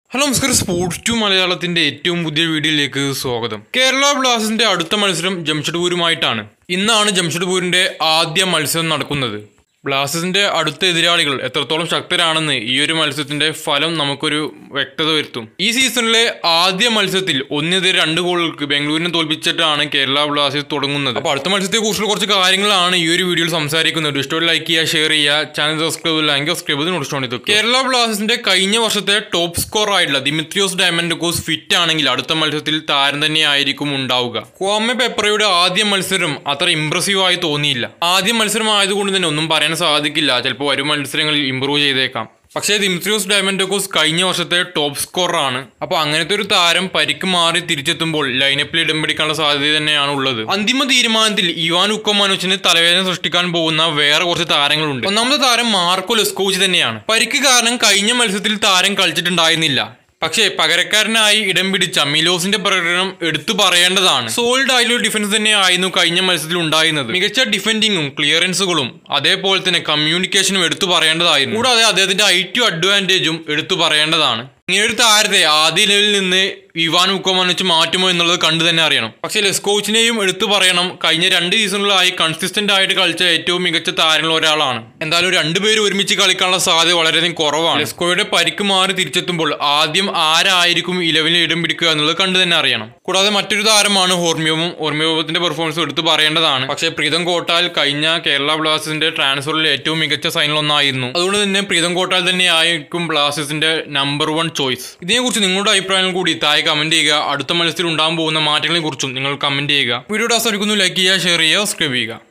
hello നമസ്കാരം sports to മലയാളത്തിന്റെ ഏറ്റവും പുതിയ വീഡിയോയിലേക്ക് സ്വാഗതം കേരള ബ്ലാസ്റ്റേഴ്സിന്റെ അടുത്ത മത്സരം ജംഷഡ്പൂരുമായിട്ടാണ് ഇന്നാണ് ജംഷഡ്പൂരിന്റെ ആദ്യ മത്സരം നടക്കുന്നത് ബ്ലാസ്റ്റേഴ്സിന്റെ അടുത്ത എതിരാളികൾ എത്രത്തോളം ശക്തരാണെന്ന് ഈ ഒരു മത്സരത്തിന്റെ ഫലം നമുക്കൊരു വ്യക്തത വരുത്തും ഈ സീസണിലെ ആദ്യ മത്സരത്തിൽ ഒന്നിനെതിരെ രണ്ട് ഗോളുകൾക്ക് ബാംഗ്ലൂരിനെ തോൽപ്പിച്ചിട്ടാണ് കേരള ബ്ലാസ്റ്റേഴ്സ് തുടങ്ങുന്നത് അപ്പോൾ അടുത്ത മത്സരത്തെ കുറിച്ചുള്ള കുറച്ച് കാര്യങ്ങളാണ് ഈ ഒരു വീഡിയോയിൽ സംസാരിക്കുന്നത് ഇഷ്ടം ലൈക്ക് ചെയ്യുക ഷെയർ ചെയ്യുക ചാനൽ സബ്സ്ക്രൈബ് അല്ലെങ്കിൽ സബ്സ്ക്രൈബ് നോട്ടിച്ചു കേരള ബ്ലാസ്റ്റേഴ്സിന്റെ കഴിഞ്ഞ വർഷത്തെ ടോപ്പ് സ്കോർ ആയിട്ടുള്ള ദിമിത്രിയോസ് ഡയമൻഡോസ് ഫിറ്റ് ആണെങ്കിൽ അടുത്ത മത്സരത്തിൽ താരം തന്നെ ആയിരിക്കും ഉണ്ടാവുക ക്വാമെ പെപ്പറയുടെ ആദ്യ മത്സരം അത്ര ഇംപ്രസീവ് ആയി തോന്നിയില്ല ആദ്യ മത്സരം ആയതുകൊണ്ട് തന്നെ ഒന്നും പറയാൻ സാധിക്കില്ല ചിലപ്പോൾ വരും മത്സരങ്ങളിൽ ഇമ്പ്രൂവ് ചെയ്തേക്കാം പക്ഷേ ദിമിത്രിയോസ് ഡയമൻഡോസ് കഴിഞ്ഞ വർഷത്തെ ടോപ്പ് സ്കോറാണ് അപ്പോൾ അങ്ങനത്തെ ഒരു താരം പരിക്ക് മാറി തിരിച്ചെത്തുമ്പോൾ ലൈനപ്പിൽ ഇടം പിടിക്കാനുള്ള സാധ്യത തന്നെയാണ് ഉള്ളത് അന്തിമ തീരുമാനത്തിൽ ഇവാൻ ഉക്കോമാനോച്ചിന് തലവേദന സൃഷ്ടിക്കാൻ പോകുന്ന വേറെ കുറച്ച് താരങ്ങളുണ്ട് ഒന്നാമത്തെ താരം മാർക്കോ ലെസ്കോച്ച് തന്നെയാണ് പരിക്ക് കാരണം കഴിഞ്ഞ മത്സരത്തിൽ താരം കളിച്ചിട്ടുണ്ടായിരുന്നില്ല പക്ഷേ പകരക്കാരനായി ഇടം പിടിച്ച മിലോസിന്റെ പ്രകടനം എടുത്തു പറയേണ്ടതാണ് സോൾഡ് ആയിട്ടുള്ള ഡിഫൻസ് തന്നെയായിരുന്നു കഴിഞ്ഞ മത്സരത്തിൽ ഉണ്ടായിരുന്നത് മികച്ച ഡിഫെൻഡിങ്ങും ക്ലിയറൻസുകളും അതേപോലെ തന്നെ കമ്മ്യൂണിക്കേഷനും എടുത്തു പറയേണ്ടതായിരുന്നു കൂടാതെ അദ്ദേഹത്തിന്റെ ഐ ടു അഡ്വാൻറ്റേജും എടുത്തു പറയേണ്ടതാണ് ഇങ്ങനെ ഒരു താരത്തെ ആദ്യ ലെവലിൽ നിന്ന് ഇവാൻ ഉക്കോമാൻ വെച്ച് മാറ്റുമോ എന്നുള്ളത് കണ്ടു തന്നെ അറിയണം പക്ഷേ ലെസ്കോച്ചിനെയും എടുത്തു പറയണം കഴിഞ്ഞ രണ്ട് സീസണുകളായി കൺസിസ്റ്റന്റ് ആയിട്ട് കളിച്ച ഏറ്റവും മികച്ച താരങ്ങളിൽ ഒരാളാണ് എന്തായാലും രണ്ടുപേരും ഒരുമിച്ച് കളിക്കാനുള്ള സാധ്യത വളരെയധികം കുറവാണ് ലെസ്കോയുടെ പരിക്ക് മാറി തിരിച്ചെത്തുമ്പോൾ ആദ്യം ആരായിരിക്കും ഇലവനിൽ ഇടം പിടിക്കുക എന്നുള്ളത് കണ്ടു തന്നെ അറിയണം കൂടാതെ മറ്റൊരു താരമാണ് ഹോർമിയോവും ഹോർമിയോവത്തിന്റെ പെർഫോമൻസ് എടുത്തു പറയേണ്ടതാണ് പക്ഷേ പ്രീതം കോട്ടാൽ കഴിഞ്ഞ കേരള ബ്ലാസ്റ്റേഴ്സിന്റെ ട്രാൻസ്ഫറിൽ ഏറ്റവും മികച്ച സൈനിൽ ഒന്നായിരുന്നു അതുകൊണ്ട് തന്നെ പ്രീതം കോട്ടാൽ തന്നെ ആയിരിക്കും ബ്ലാസ്റ്റേഴ്സിന്റെ നമ്പർ വൺ ചോയ്സ് ഇതിനെക്കുറിച്ച് നിങ്ങളുടെ അഭിപ്രായങ്ങൾ കൂടി താഴെ കമന്റ് ചെയ്യുക അടുത്ത മത്സരത്തിൽ ഉണ്ടാകാൻ പോകുന്ന മാറ്റങ്ങളെ കുറിച്ചും നിങ്ങൾ കമന്റ് ചെയ്യുക വീഡിയോ അവസാനിക്കുന്നു ലൈക്ക് ചെയ്യുക ഷെയർ ചെയ്യുക സബ്സ്ക്രൈബ് ചെയ്യുക